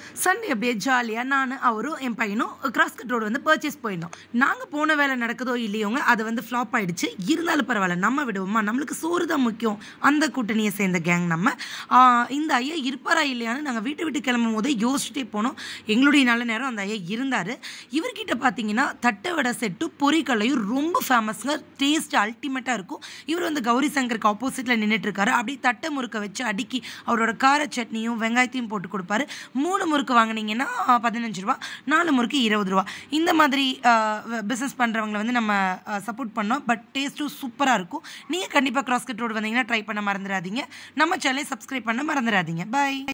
Sunday அப்படியே ஜாலியாக நான் அவரும் என் பையனும் கிராஸ்கட் ரோடு வந்து பர்ச்சேஸ் போயிருந்தோம் நாங்கள் போன வேலை நடக்குதோ இல்லையோங்க அது வந்து ஃப்ளாப் ஆயிடுச்சு இருந்தாலும் பரவாயில்ல நம்ம விடுவோமா நம்மளுக்கு சோறு தான் முக்கியம் அந்த கூட்டணியை சேர்ந்த கேங் நம்ம ஆஹ் இந்த ஐயா இருப்பாரா இல்லையான்னு நாங்கள் வீட்டை விட்டு கிளம்பும் போதே யோசிச்சுட்டே போனோம் எங்களுடைய நல்ல நேரம் அந்த ஐயா இருந்தார் இவர்கிட்ட பார்த்தீங்கன்னா தட்டை வடை செட்டு பொரிக்கல்லையும் ரொம்ப ஃபேமஸ்ங்க டேஸ்ட் அல்டிமேட்டாக இருக்கும் இவர் வந்து கௌரி சங்கருக்கு ஆப்போசிட்டில் நின்றுட்டு இருக்காரு அப்படியே தட்டை முறுக்க வச்சு அடுக்கி அவரோட கார சட்னியும் வெங்காயத்தையும் போட்டு கொடுப்பாரு மூணு முறுக்கு வாங்குனீங்கன்னா பதினஞ்சு ரூபா நாலு முறுக்கு இருபது ரூபா இந்த மாதிரி பிஸ்னஸ் பண்ணுறவங்களை வந்து நம்ம சப்போர்ட் பண்ணோம் பட் டேஸ்ட்டும் சூப்பராக இருக்கும் நீங்கள் கண்டிப்பாக கிராஸ்கட் ரோடு வந்தீங்கன்னா ட்ரை பண்ண மறந்துடாதீங்க நம்ம சேனலை சப்ஸ்கிரைப் பண்ண மறந்துடாதீங்க பை